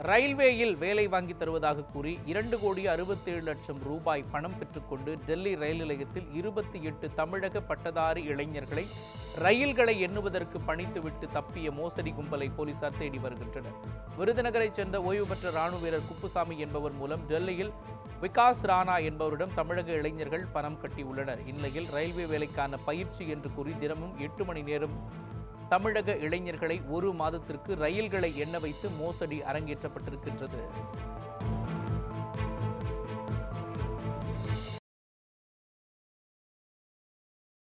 ரயில்வேயில் வேலை வாங்கி தருவதாக கூறி இரண்டு கோடி அறுபத்தேழு லட்சம் ரூபாய் பணம் பெற்றுக்கொண்டு டெல்லி ரயில் நிலையத்தில் இருபத்தி எட்டு தமிழக பட்டதாரி இளைஞர்களை ரயில்களை எண்ணுவதற்கு பணித்துவிட்டு தப்பிய மோசடி கும்பலை போலீசார் தேடி வருகின்றனர் விருதுநகரைச் சேர்ந்த ஓய்வு பெற்ற ராணுவ வீரர் குப்புசாமி என்பவர் மூலம் டெல்லியில் விகாஸ் ராணா என்பவரிடம் தமிழக இளைஞர்கள் பணம் கட்டியுள்ளனர் இந்நிலையில் ரயில்வே வேலைக்கான பயிற்சி என்று கூறி தினமும் எட்டு மணி நேரம் தமிழக இளைஞர்களை ஒரு மாதத்திற்கு ரயில்களை எண்ண வைத்து மோசடி அரங்கேற்றப்பட்டிருக்கின்றது